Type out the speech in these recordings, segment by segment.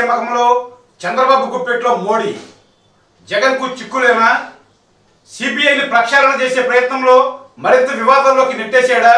నియామకంలో చంద్రబాబు గుప్పెట్లో మోడీ జగన్కు చిక్కులేనా సిబిఐని ప్రక్షాళన చేసే ప్రయత్నంలో మరింత వివాదంలోకి నెట్టేశాడా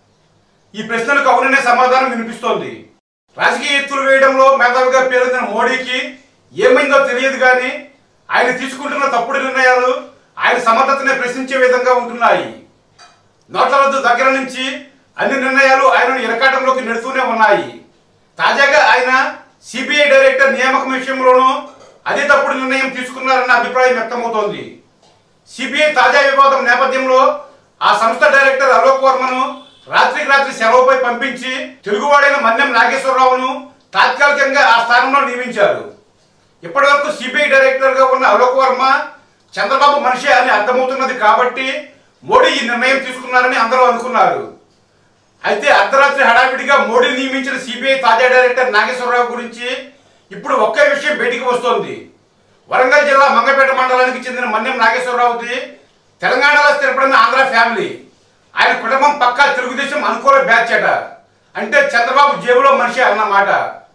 ఈ ప్రశ్నలకు అవుననే సమాధానం వినిపిస్తోంది రాజకీయ ఎత్తులు వేయడంలో మేధావిగా పేరొందిన మోడీకి ఏమైందో తెలియదు కానీ ఆయన తీసుకుంటున్న తప్పుడు నిర్ణయాలు ఆయన సమర్థతనే ప్రశ్నించే విధంగా ఉంటున్నాయి నోట్ల రద్దు దగ్గర నుంచి అన్ని నిర్ణయాలు ఆయనను ఇరకాటంలోకి నెడుతూనే ఉన్నాయి తాజాగా ఆయన సిబిఐ డైరెక్టర్ నియామకం విషయంలోనూ అదే తప్పుడు నిర్ణయం తీసుకున్నారన్న అభిప్రాయం వ్యక్తమవుతోంది సిబిఐ తాజా వివాదం నేపథ్యంలో ఆ సంస్థ డైరెక్టర్ అలోక్ వర్మను రాత్రికి రాత్రి సెలవుపై పంపించి తెలుగువాడైన మన్యం నాగేశ్వరరావును తాత్కాలికంగా ఆ స్థానంలో నియమించారు ఇప్పటివరకు సిబిఐ డైరెక్టర్ గా ఉన్న అలోక్ వర్మ చంద్రబాబు మనిషి అని అర్థమవుతున్నది కాబట్టి మోడీ ఈ నిర్ణయం తీసుకున్నారని అందరూ అనుకున్నారు అయితే అర్ధరాత్రి హడావిడిగా మోడీ నియమించిన సిబిఐ తాజా డైరెక్టర్ నాగేశ్వరరావు గురించి ఇప్పుడు ఒకే విషయం బయటికి వస్తోంది వరంగల్ జిల్లా మంగపేట మండలానికి చెందిన మన్యం నాగేశ్వరరావుది తెలంగాణలో స్థిరపడిన ఆంధ్ర ఫ్యామిలీ ఆయన కుటుంబం పక్కా తెలుగుదేశం అనుకూల బ్యాచ్ అట అంటే చంద్రబాబు జేబులో మనిషి అన్నమాట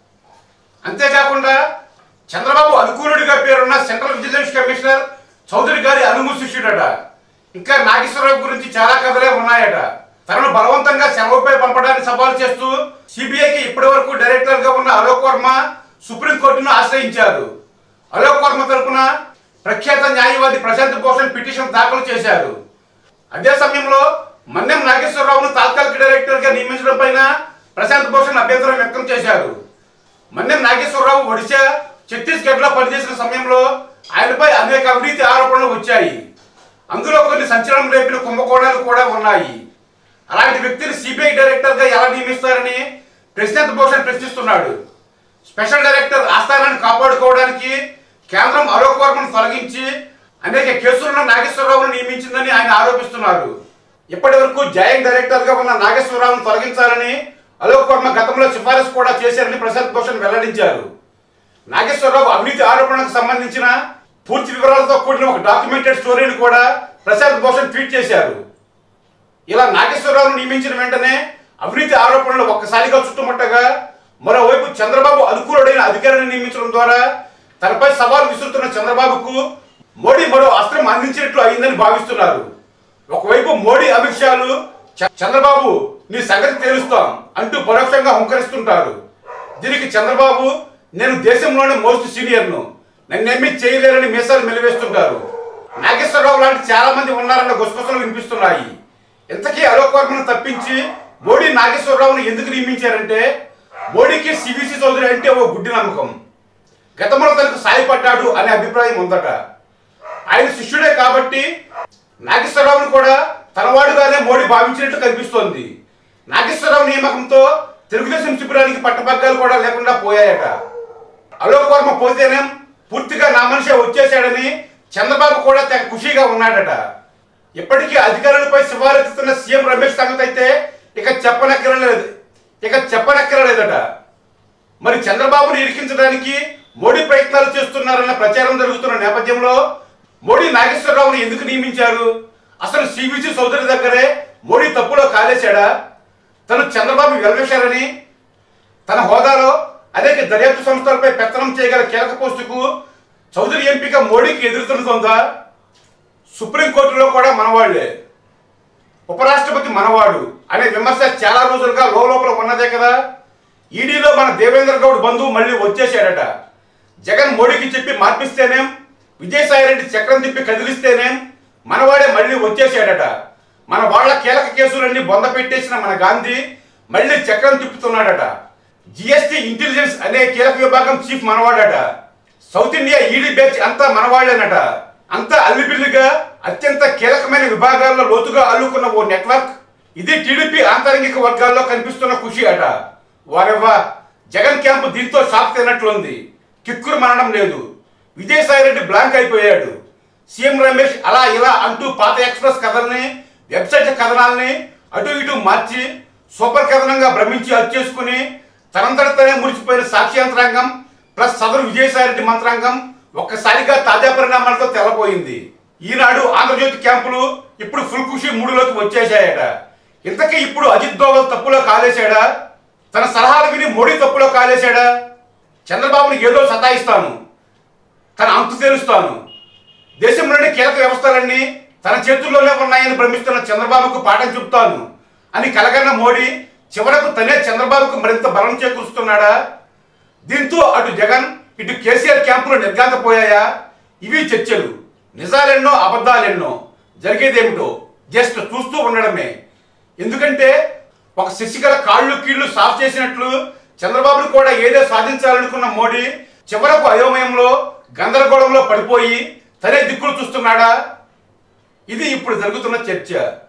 అంతేకాకుండా చంద్రబాబు అనుకూలుడిగా పేరున్న సెంట్రల్ విజిలెన్స్ కమిషనర్ చౌదరి గారి అనుము శిష్యుడట ఇంకా నాగేశ్వరరావు గురించి చాలా కథలే ఉన్నాయట తనను బలవంతంగా సెలవుపై పంపడానికి సవాల్ చేస్తూ సిబిఐకి ఇప్పటి వరకు డైరెక్టర్ గా ఉన్న అలోక్ వర్మ సుప్రీంకోర్టును ఆశ్రయించారు అలోక్ వర్మ తరపున ప్రఖ్యాత న్యాయవాది ప్రశాంత్ భూషణ్ పిటిషన్ దాఖలు చేశారు అదే సమయంలో మన్యం నాగేశ్వరరావును తాత్కాలిక డైరెక్టర్ గా నియమించడం పైన ప్రశాంత్ భూషణ్ అభ్యంతరం వ్యక్తం చేశారు మన్యం నాగేశ్వరరావు ఒడిశా ఛత్తీస్గఢ్ లో పనిచేసిన సమయంలో ఆయనపై అనేక అవినీతి ఆరోపణలు వచ్చాయి అందులో కొన్ని సంచలనం రేపిన కుంభకోణాలు కూడా ఉన్నాయి అలాంటి వ్యక్తిని సిబిఐ డైరెక్టర్ గా ఎలా నియమిస్తారని ప్రశాంత్ భూషణ్ ప్రశ్నిస్తున్నాడు స్పెషల్ డైరెక్టర్ ఆస్థానాన్ని కాపాడుకోవడానికి కేంద్రం అలోక్ వర్మను తొలగించి అనేక కేసులను నాగేశ్వరరావును నియమించిందని ఆయన ఆరోపిస్తున్నారు ఇప్పటి వరకు జాయింట్ డైరెక్టర్ గా ఉన్న నాగేశ్వరరావును తొలగించాలని అలోక్ వర్మ గతంలో సిఫారసు కూడా చేశారని ప్రశాంత్ భూషణ్ వెల్లడించారు నాగేశ్వరరావు అవినీతి ఆరోపణలకు సంబంధించిన పూర్తి వివరాలతో కూడిన ఒక డాక్యుమెంటెడ్ స్టోరీని కూడా ప్రశాంత్ భూషణ్ ట్వీట్ చేశారు ఇలా నాగేశ్వరరావును నియమించిన వెంటనే అవినీతి ఆరోపణలు ఒక్కసారిగా చుట్టుముట్టగా మరోవైపు చంద్రబాబు అనుకూలుడైన అధికారిని నియమించడం ద్వారా తనపై సవాల్ విసురుతున్న చంద్రబాబుకు మోడీ మరో అస్త్రం అందించినట్లు అయిందని భావిస్తున్నారు ఒకవైపు మోడీ అమిత్ షాలు చ- చంద్రబాబు నీ సంగతి తేలుస్తాం అంటూ పరోక్షంగా హుంకరిస్తుంటారు దీనికి చంద్రబాబు నేను దేశంలోనే మోస్ట్ సీనియర్ను నన్నేమీ చేయలేరని మీసాలు మెలివేస్తుంటారు నాగేశ్వరరావు లాంటి చాలా మంది ఉన్నారన్న గుసగుసలు వినిపిస్తున్నాయి ఇంతకీ అలోక్ వర్మను తప్పించి మోడీ నాగేశ్వరరావును ఎందుకు నియమించారంటే మోడీకి సివిసి చౌదరి అంటే ఓ గుడ్డి నమ్మకం గతంలో తనకు సాయపడ్డాడు అనే అభిప్రాయం ఉందట ఆయన శిష్యుడే కాబట్టి నాగేశ్వరరావును కూడా తనవాడుగానే మోడీ భావించినట్టు కనిపిస్తోంది నాగేశ్వరరావు నియామకంతో తెలుగుదేశం శిబిరానికి పట్టపగ్గాలు కూడా లేకుండా పోయాయట అలోక్ వర్మ పోతేనే పూర్తిగా నా మనిషి వచ్చేశాడని చంద్రబాబు కూడా తెగ ఖుషీగా ఉన్నాడట ఇప్పటికీ అధికారులపై సిఫారెత్తుతున్న సీఎం రమేష్ సంగతి అయితే ఇక చెప్పనక్కరలేదు ఇక చెప్పనక్కరలేదట మరి చంద్రబాబును ఇరికించడానికి మోడీ ప్రయత్నాలు చేస్తున్నారన్న ప్రచారం జరుగుతున్న నేపథ్యంలో మోడీ నాగేశ్వరరావును ఎందుకు నియమించారు అసలు సివిసి చౌదరి దగ్గరే మోడీ తప్పులో కాలేశాడా తను చంద్రబాబు వెల్వేశారని తన హోదాలో అనేక దర్యాప్తు సంస్థలపై పెత్తనం చేయగల కీలక పోస్టుకు చౌదరి ఎంపిక మోడీకి ఎదురుతుందా సుప్రీంకోర్టులో కూడా మనవాళ్లే ఉపరాష్ట్రపతి మనవాడు అనే విమర్శ చాలా రోజులుగా లోపల ఉన్నదే కదా ఈడీలో మన దేవేంద్ర గౌడ్ బంధువు మళ్ళీ వచ్చేసాడట జగన్ మోడీకి చెప్పి మార్పిస్తేనేం విజయసాయిరెడ్డి చక్రం తిప్పి కదిలిస్తేనేం మనవాడే మళ్ళీ వచ్చేసాడట మన వాళ్ళ కీలక కేసులన్నీ బొంద పెట్టేసిన మన గాంధీ మళ్ళీ చక్రం తిప్పుతున్నాడట జిఎస్టి ఇంటెలిజెన్స్ అనే కీలక విభాగం చీఫ్ మనవాడట సౌత్ ఇండియా ఈడీ బ్యాచ్ అంతా మనవాళ్లేనట అంతా అల్లిబిల్లిగా అత్యంత కీలకమైన విభాగాల్లో లోతుగా అల్లుకున్న ఓ నెట్వర్క్ ఇది టీడీపీ ఆంతరంగిక వర్గాల్లో కనిపిస్తున్న ఖుషి అట వారెవ్వా జగన్ క్యాంపు దీంతో షాక్ తినట్లుంది కిక్కురు మనడం లేదు విజయసాయిరెడ్డి బ్లాంక్ అయిపోయాడు సీఎం రమేష్ అలా ఇలా అంటూ పాత ఎక్స్ప్రెస్ కథల్ని వెబ్సైట్ కథనాల్ని అటు ఇటు మార్చి సూపర్ కథనంగా భ్రమించి అచ్చేసుకుని తనంతటితోనే మురిసిపోయిన సాక్షి యంత్రాంగం ప్లస్ సదరు విజయసాయిరెడ్డి మంత్రాంగం ఒక్కసారిగా తాజా పరిణామాలతో తెల్లపోయింది ఈనాడు ఆంధ్రజ్యోతి క్యాంపులు ఇప్పుడు ఫుల్ ఖుషి మూడులోకి వచ్చేసాయట ఇంతకీ ఇప్పుడు అజిత్ దోవల్ తప్పులో కాలేశాడా తన సలహాలు విని మోడీ తప్పులో కాలేశాడా చంద్రబాబుని ఏదో సతాయిస్తాను తన అంతు తేలుస్తాను దేశంలోని కీలక వ్యవస్థలన్నీ తన చేతుల్లోనే ఉన్నాయని భ్రమిస్తున్న చంద్రబాబుకు పాఠం చెప్తాను అని కలగన్న మోడీ చివరకు తనే చంద్రబాబుకు మరింత బలం చేకూరుస్తున్నాడా దీంతో అటు జగన్ ఇటు కేసీఆర్ క్యాంపులు నిర్గాంతపోయాయా ఇవి చర్చలు నిజాలెన్నో అబద్ధాలెన్నో జరిగేదేమిటో జస్ట్ చూస్తూ ఉండడమే ఎందుకంటే ఒక శశికళ కాళ్ళు కీళ్లు సాఫ్ చేసినట్లు చంద్రబాబును కూడా ఏదో సాధించాలనుకున్న మోడీ చివరకు అయోమయంలో గందరగోళంలో పడిపోయి తనే దిక్కులు చూస్తున్నాడా ఇది ఇప్పుడు జరుగుతున్న చర్చ